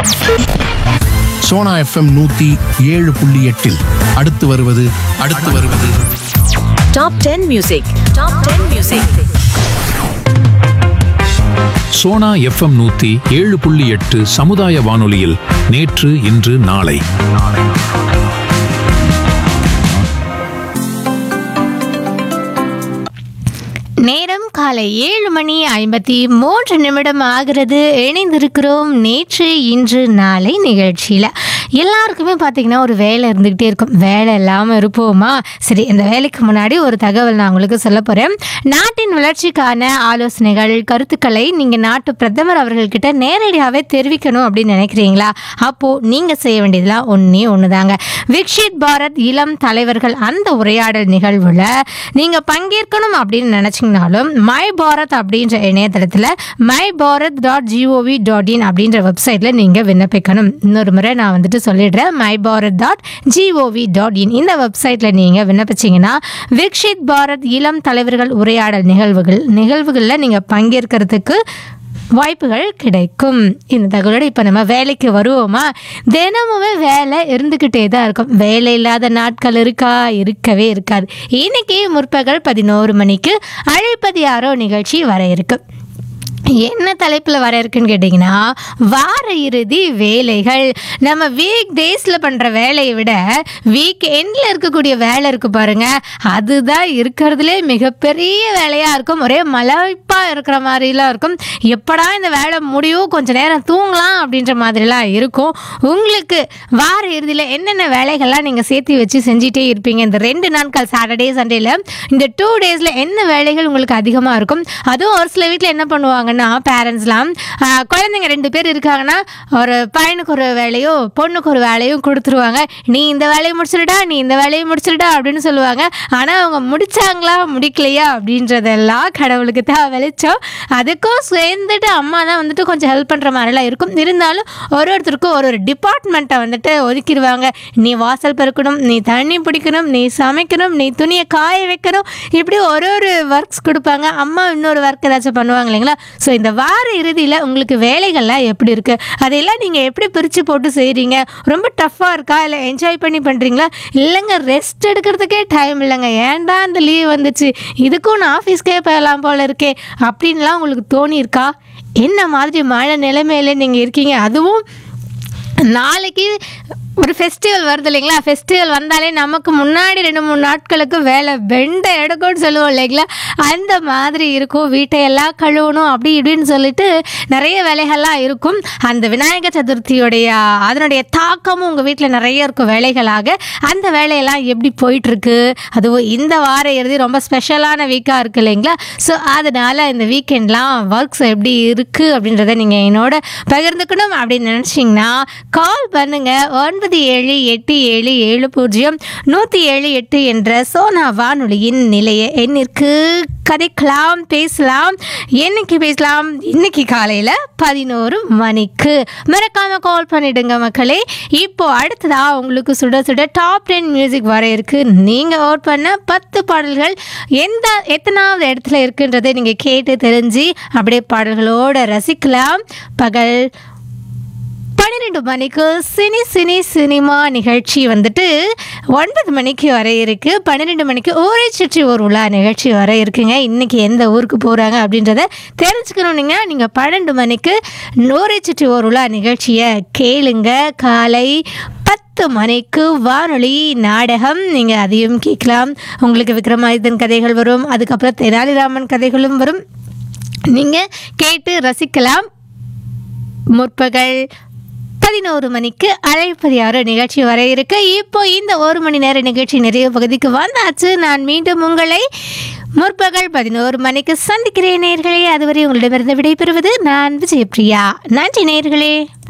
Sona FM நூத்தி ஏழு புள்ளி எட்டில் அடுத்து வருவது அடுத்து வருவது top ten music top ten music Sona FM நூத்தி ஏழு புள்ளி எட்டு சமுதாய வானொலியில் நேற்று இன்று நாளை நேரம் காலை ஏழு மணி ஐம்பத்தி மூன்று நிமிடம் ஆகிறது இணைந்திருக்கிறோம் நேற்று இன்று நாளை நிகழ்ச்சியில் எல்லாருக்குமே பார்த்தீங்கன்னா ஒரு வேலை இருந்துக்கிட்டே இருக்கும் வேலை இல்லாமல் இருப்போமா சரி இந்த வேலைக்கு முன்னாடி ஒரு தகவல் நான் உங்களுக்கு சொல்ல போகிறேன் நாட்டின் வளர்ச்சிக்கான ஆலோசனைகள் கருத்துக்களை நீங்கள் நாட்டு பிரதமர் அவர்கள்கிட்ட நேரடியாகவே தெரிவிக்கணும் அப்படின்னு நினைக்கிறீங்களா அப்போது நீங்கள் செய்ய வேண்டியதெல்லாம் ஒன்றே ஒன்று தாங்க விக்ஷித் பாரத் இளம் தலைவர்கள் அந்த உரையாடல் நிகழ்வில் நீங்கள் பங்கேற்கணும் அப்படின்னு நினச்சிங்கனாலும் மை பாரத் அப்படின்ற இணையதளத்தில் my Bharat dot GOV dot in அப்படின்ற வெப்சைட்டில் நீங்கள் விண்ணப்பிக்கணும் இன்னொரு முறை நான் வந்துட்டு சொல்லிடுறேன் my Bharat dot GOV dot in இந்த வெப்சைட்டில் நீங்கள் விண்ணப்பிச்சிங்கன்னா விக்ஷித் பாரத் இளம் தலைவர்கள் உரையாடல் நிகழ்வுகள் நிகழ்வுகளில் நீங்கள் பங்கேற்கிறதுக்கு வாய்ப்புகள் கிடைக்கும் இந்த தகவலோட இப்போ நம்ம வேலைக்கு வருவோமா தினமுமே வேலை இருந்துக்கிட்டே தான் இருக்கும் வேலை இல்லாத நாட்கள் இருக்கா இருக்கவே இருக்காது இன்னைக்கு முற்பகல் பதினோரு மணிக்கு அழைப்பது யாரோ நிகழ்ச்சி வர இருக்கு என்ன தலைப்பில் வர இருக்குன்னு கேட்டிங்கன்னா வார இறுதி வேலைகள் நம்ம வீக் டேஸில் பண்ணுற வேலையை விட வீக் எண்டில் இருக்கக்கூடிய வேலை இருக்குது பாருங்க அதுதான் இருக்கிறதுலே மிகப்பெரிய வேலையாக இருக்கும் ஒரே மலைப்பாக இருக்கிற மாதிரிலாம் இருக்கும் எப்படா இந்த வேலை முடியும் கொஞ்ச நேரம் தூங்கலாம் அப்படின்ற மாதிரிலாம் இருக்கும் உங்களுக்கு வார இறுதியில் என்னென்ன வேலைகள்லாம் நீங்கள் சேர்த்து வச்சு செஞ்சிட்டே இருப்பீங்க இந்த ரெண்டு நாட்கள் சாட்டர்டே சண்டேல இந்த டூ டேஸில் என்ன வேலைகள் உங்களுக்கு அதிகமாக இருக்கும் அதுவும் ஒரு சில வீட்டில் என்ன பண்ணுவாங்கன்னா பேரண்ட்ஸ்லாம் குழந்தைங்க ரெண்டு பேர் இருக்காங்கன்னா ஒரு பையனுக்கு ஒரு வேலையோ பொண்ணுக்கு ஒரு வேலையும் கொடுத்துருவாங்க நீ இந்த வேலையை முடிச்சிருடா நீ இந்த வேலையை முடிச்சிருடா அப்படின்னு சொல்லுவாங்க ஆனால் அவங்க முடிச்சாங்களா முடிக்கலையா அப்படின்றதெல்லாம் கடவுளுக்கு தான் வெளிச்சம் அதுக்கும் சேர்ந்துட்டு அம்மா தான் வந்துட்டு கொஞ்சம் ஹெல்ப் பண்ணுற மாதிரிலாம் இருக்கும் இருந்தாலும் ஒரு ஒருத்தருக்கும் ஒரு ஒரு டிபார்ட்மெண்ட்டை வந்துட்டு ஒதுக்கிடுவாங்க நீ வாசல் பெருக்கணும் நீ தண்ணி பிடிக்கணும் நீ சமைக்கணும் நீ துணியை காய வைக்கணும் இப்படி ஒரு ஒரு ஒர்க்ஸ் கொடுப்பாங்க அம்மா இன்னொரு ஒர்க் ஏதாச்சும் பண்ணுவாங்க இல்லைங்களா ஸோ இந்த வார இறுதியில் உங்களுக்கு வேலைகள்லாம் எப்படி இருக்குது அதையெல்லாம் நீங்கள் எப்படி பிரித்து போட்டு செய்கிறீங்க ரொம்ப டஃப்பாக இருக்கா இல்லை என்ஜாய் பண்ணி பண்ணுறீங்களா இல்லைங்க ரெஸ்ட் எடுக்கிறதுக்கே டைம் இல்லைங்க ஏன்டா இந்த லீவ் வந்துச்சு இதுக்கும் நான் ஆஃபீஸ்க்கே போகலாம் போல இருக்கே அப்படின்லாம் உங்களுக்கு தோணியிருக்கா என்ன மாதிரி மழை நிலைமையில நீங்கள் இருக்கீங்க அதுவும் நாளைக்கு ஒரு ஃபெஸ்டிவல் வருது இல்லைங்களா ஃபெஸ்டிவல் வந்தாலே நமக்கு முன்னாடி ரெண்டு மூணு நாட்களுக்கு வேலை பெண்டை எடுக்கும்னு சொல்லுவோம் இல்லைங்களா அந்த மாதிரி இருக்கும் வீட்டையெல்லாம் கழுவணும் அப்படி இப்படின்னு சொல்லிட்டு நிறைய வேலைகள்லாம் இருக்கும் அந்த விநாயகர் சதுர்த்தியுடைய அதனுடைய தாக்கமும் உங்கள் வீட்டில் நிறைய இருக்கும் வேலைகளாக அந்த வேலையெல்லாம் எப்படி போயிட்டுருக்கு அதுவும் இந்த வார இறுதி ரொம்ப ஸ்பெஷலான வீக்காக இருக்குது இல்லைங்களா ஸோ அதனால் இந்த வீக்கெண்ட்லாம் ஒர்க்ஸ் எப்படி இருக்குது அப்படின்றத நீங்கள் என்னோட பகிர்ந்துக்கணும் அப்படின்னு நினச்சிங்கன்னா கால் பண்ணுங்கள் ஒன்பது ஏழு எட்டு ஏழு ஏழு பூஜ்ஜியம் நூற்றி ஏழு எட்டு என்ற சோனா வானொலியின் நிலைய எண்ணிற்கு கதைக்கலாம் பேசலாம் என்னைக்கு பேசலாம் இன்னைக்கு காலையில் பதினோரு மணிக்கு மறக்காம கால் பண்ணிடுங்க மக்களே இப்போ அடுத்ததா உங்களுக்கு சுட சுட டாப் டென் மியூசிக் வர இருக்கு நீங்கள் ஓட் பண்ண பத்து பாடல்கள் எந்த எத்தனாவது இடத்துல இருக்குன்றதை நீங்கள் கேட்டு தெரிஞ்சு அப்படியே பாடல்களோட ரசிக்கலாம் பகல் பன்னிரெண்டு மணிக்கு சினி சினி சினிமா நிகழ்ச்சி வந்துட்டு ஒன்பது மணிக்கு வர இருக்கு பன்னிரெண்டு மணிக்கு ஊரை சுற்றி ஒரு உலா நிகழ்ச்சி வர இருக்குங்க இன்னைக்கு எந்த ஊருக்கு போகிறாங்க அப்படின்றத தெரிஞ்சுக்கணுன்னீங்க நீங்கள் பன்னெண்டு மணிக்கு ஊரை சுற்றி ஒரு உலா நிகழ்ச்சியை கேளுங்க காலை பத்து மணிக்கு வானொலி நாடகம் நீங்கள் அதையும் கேட்கலாம் உங்களுக்கு விக்ரமாதித்தன் கதைகள் வரும் அதுக்கப்புறம் தெனாலிராமன் கதைகளும் வரும் நீங்கள் கேட்டு ரசிக்கலாம் முற்பகல் பதினோரு மணிக்கு அழைப்பது யாரோ நிகழ்ச்சி வர இருக்கு இப்போ இந்த ஒரு மணி நேர நிகழ்ச்சி நிறைய பகுதிக்கு வந்தாச்சு நான் மீண்டும் உங்களை முற்பகல் பதினோரு மணிக்கு சந்திக்கிறேன் நேர்களே அதுவரை உங்களிடமிருந்து விடைபெறுவது நான் விஜயபிரியா நன்றி நேர்களே